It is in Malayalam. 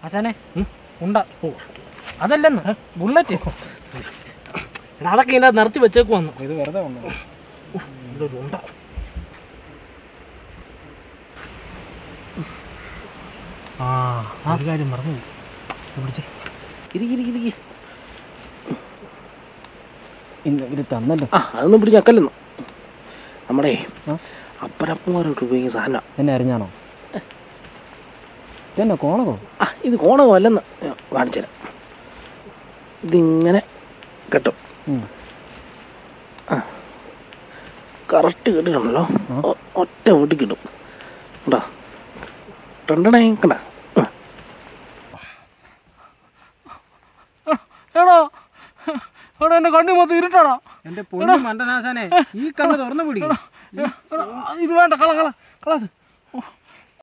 ആശാനെ ഉണ്ട അതല്ലെന്ന് ബുള്ളറ്റ് എടാ, അതൊക്കെ ഇതിനകത്ത് നിറച്ച് വെച്ചേക്ക് വന്നു ഇത് വെറുതെ ഉണ്ട് ഇതൊരു ഉണ്ട ആ ഒരു കാര്യം മറന്നു പിടിച്ചേ ഇരിക്കി ഇരിക്കി ഇരിക്കി ഇന്നെങ്കിലും തന്നല്ലോ ആ അതൊന്നും പിടിച്ച് ഞക്കല്ലെന്ന് നമ്മുടെ ആ? അപ്പരപ്പന്മാരോട്ട് ഉപയോഗിക്കുന്ന സാധനം എന്നെ അറിഞ്ഞാണോ ഇതെന്നെ കോണകോ ആ ഇത് കോണകമല്ലെന്ന് കാണിച്ചു തരാം ഇതിങ്ങനെ കെട്ടും ഉം. കറക്റ്റ് കിട്ടിട്ടുണ്ടല്ലോ ഒ- ഒറ്റ വീട്ടിൽ കിട്ടും കണ്ടാ രണ്ടണേ കണ്ട എടാ എടാ എൻ്റെ കണ്ണി മൊത്തം ഇരുട്ടാടാ എന്റെ പൊന്നു മണ്ടനാശാനെ ഈ കണ്ണ് തുറന്നു പിടിക്കും ഇത് വേണ്ട കള കള കള അത്. ഓ,